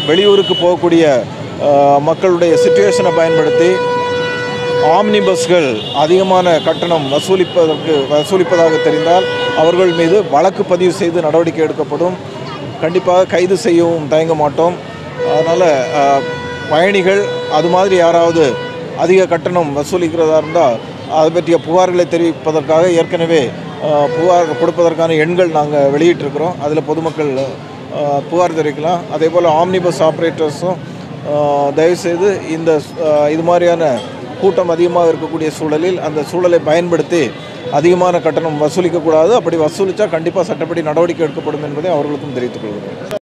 வெளியூருக்கு போகக்கூடிய அஹ், மக்களுடைய சுச்சுவேஷனை பயன்படுத்தி ஆம்னி பஸ்கள் அதிகமான கட்டணம் வசூலிப்பதற்கு வசூலிப்பதாக தெரிந்தால் அவர்கள் மீது வழக்கு பதிவு செய்து நடவடிக்கை எடுக்கப்படும் கண்டிப்பாக கைது செய்யவும் தயங்க மாட்டோம் அதனால் பயணிகள் அது மாதிரி யாராவது அதிக கட்டணம் வசூலிக்கிறதா இருந்தால் அது பற்றிய புகார்களை தெரிவிப்பதற்காக ஏற்கனவே அஹ், புகார் கொடுப்பதற்கான எண்கள் நாங்கள் வெளியிட்டிருக்கிறோம் அதில் பொதுமக்கள் அஹ், புகார் தெரிவிக்கலாம் அதே போல் ஆம்னி பஸ் ஆப்ரேட்டர்ஸும் தயவுசெய்து இந்த அஹ், இது மாதிரியான கூட்டம் அதிகமாக இருக்கக்கூடிய சூழலில் அந்த சூழலை பயன்படுத்தி அதிகமான கட்டணம் வசூலிக்கக்கூடாது அப்படி வசூலித்தா கண்டிப்பாக சட்டப்படி நடவடிக்கை எடுக்கப்படும் என்பதை அவர்களுக்கும் தெரிவித்துக் கொள்கிறேன்